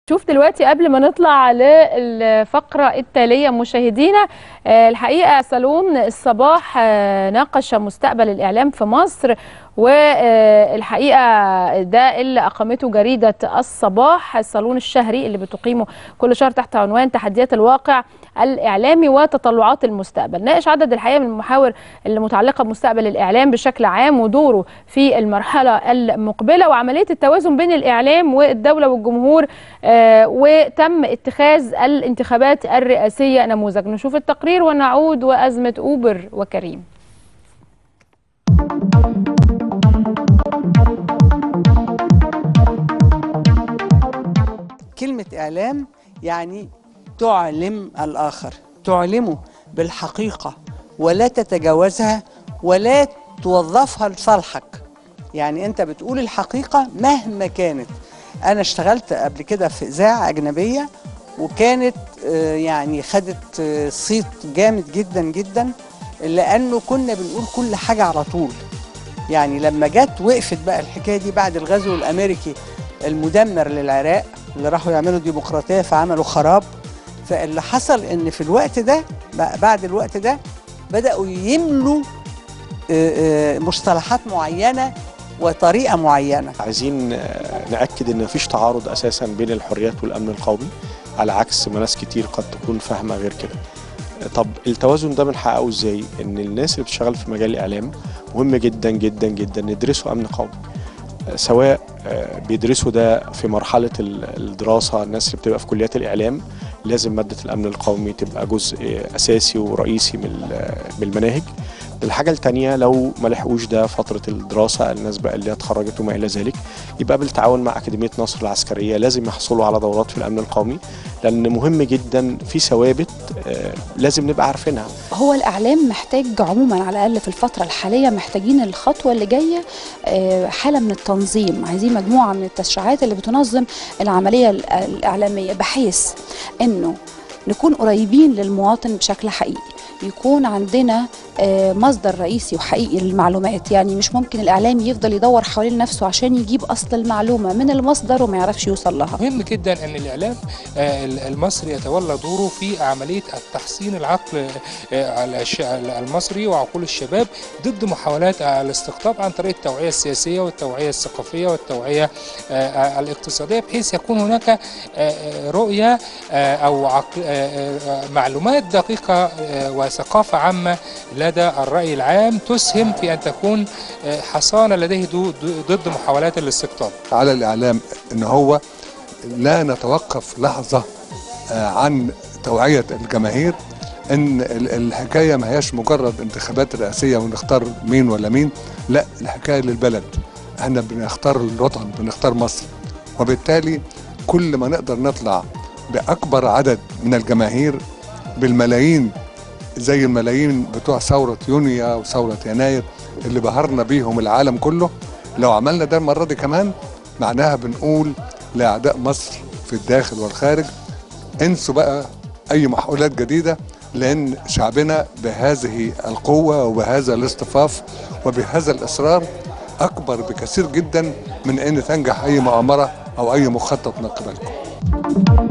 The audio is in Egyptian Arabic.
شوف دلوقتي قبل ما نطلع للفقرة التالية مشاهدينا آه، الحقيقة صالون الصباح آه، ناقش مستقبل الإعلام في مصر والحقيقة ده اللي أقامته جريدة الصباح الصالون الشهري اللي بتقيمه كل شهر تحت عنوان تحديات الواقع الإعلامي وتطلعات المستقبل ناقش عدد الحقيقة من المحاور المتعلقة بمستقبل الإعلام بشكل عام ودوره في المرحلة المقبلة وعملية التوازن بين الإعلام والدولة والجمهور آه، وتم اتخاذ الانتخابات الرئاسية نموذج نشوف التقرير ونعود وأزمة أوبر وكريم كلمة إعلام يعني تعلم الآخر تعلمه بالحقيقة ولا تتجاوزها ولا توظفها لصالحك يعني أنت بتقول الحقيقة مهما كانت أنا اشتغلت قبل كده في إذاعة أجنبية وكانت آه، يعني خدت آه، صيت جامد جدا جدا لأنه كنا بنقول كل حاجة على طول يعني لما جت وقفت بقى الحكايه دي بعد الغزو الامريكي المدمر للعراق اللي راحوا يعملوا ديمقراطيه فعملوا خراب فاللي حصل ان في الوقت ده بقى بعد الوقت ده بداوا يملوا آه، آه، مصطلحات معينه وطريقه معينه عايزين آه، نأكد ان مفيش تعارض اساسا بين الحريات والامن القومي على عكس ما ناس كتير قد تكون فاهمه غير كده آه، طب التوازن ده بنحققه ازاي ان الناس اللي بتشتغل في مجال الاعلام مهم جدا جدا جدا ندرسوا امن قومي آه، سواء آه، بيدرسوا ده في مرحله ال- الدراسه الناس اللي بتبقى في كليات الاعلام لازم ماده الامن القومي تبقى جزء اساسي ورئيسي من ال- من المناهج الحاجة التانية لو ما لحقوش ده فترة الدراسة الناس بقى اللي اتخرجت وما إلى ذلك يبقى بالتعاون مع أكاديمية نصر العسكرية لازم يحصلوا على دورات في الأمن القومي لأن مهم جدا في ثوابت آه، لازم نبقى عارفينها هو الإعلام محتاج عموما على الأقل في الفترة الحالية محتاجين الخطوة اللي جاية آه، حالة من التنظيم عايزين مجموعة من التشريعات اللي بتنظم العملية ال- الإعلامية بحيث أنه نكون قريبين للمواطن بشكل حقيقي يكون عندنا آه، مصدر رئيسي وحقيقي للمعلومات يعني مش ممكن الإعلامي يفضل يدور حوالين نفسه عشان يجيب أصل المعلومة من المصدر وما يعرفش يوصل لها مهم جدا ان الاعلام آه، المصري يتولى دوره في عمليه التحصين العقل آه، على الش- المصري وعقول الشباب ضد محاولات الاستقطاب عن طريق التوعيه السياسيه والتوعيه الثقافيه والتوعيه آه، الاقتصاديه بحيث يكون هناك آه، آه، رؤيه آه، او عقل- آه، آه، معلومات دقيقه آه، وثقافه عامه لدى الراي العام تسهم في ان تكون آه، حصانه لديه دو- دو- ضد محاولات الاستقطاب على الإعلام إن هو لا نتوقف لحظة آه، عن توعية الجماهير إن ال- الحكاية ما هياش مجرد انتخابات رئاسية ونختار مين ولا مين لا الحكاية للبلد احنا بنختار الوطن بنختار مصر وبالتالي كل ما نقدر نطلع بأكبر عدد من الجماهير بالملايين زي الملايين بتوع ثورة يونيو وثورة يناير اللي بهرنا بيهم العالم كله لو عملنا ده المرة دي كمان معناها بنقول لأعداء مصر في الداخل والخارج انسوا بقى أي محاولات جديدة لأن شعبنا بهذه القوة وبهذا الاصطفاف وبهذا الإصرار أكبر بكثير جدا من أن تنجح أي مؤامرة أو أي مخطط من قبلكم